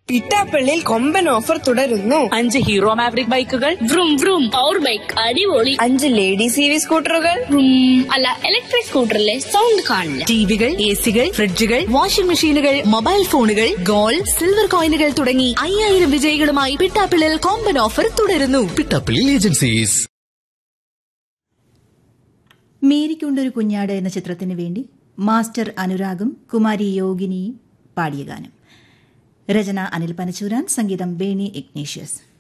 പിട്ടാപ്പള്ളിയിൽ കൊമ്പൻ ഓഫർ തുടരുന്നു അഞ്ച് ഹീറോ മാവറിക് ബൈക്കുകൾ vroom vroom പവർ ബൈക്ക് അടിപൊളി അഞ്ച് ലേഡീസ് ഇ വി സ്കൂട്ടറുകൾ vroom അല്ല ഇലക്ട്രിക് സ്കൂട്ടറിലെ സൗണ്ട് കാണില്ല ടിവികൾ എ സികൾ ഫ്രിഡ്ജുകൾ വാഷിംഗ് മെഷീനുകൾ മൊബൈൽ ഫോണുകൾ ഗോൾഡ് സിൽവർ കോയിനുകൾ തുടങ്ങി അയ്യായിരം വിജയികളുമായി പിട്ടാപ്പിളിൽ കോമ്പൻ ഓഫർ തുടരുന്നു പിട്ടാപ്പിള്ളി ഏജൻസീസ് മേരിക്കൊണ്ടൊരു കുഞ്ഞാട് എന്ന ചിത്രത്തിന് വേണ്ടി മാസ്റ്റർ അനുരാഗും കുമാരി യോഗിനിയും പാടിയ ഗാനം രചന അനിൽ പനച്ചൂരാൻ സംഗീതം ബേണി ഇഗ്നേഷ്യസ്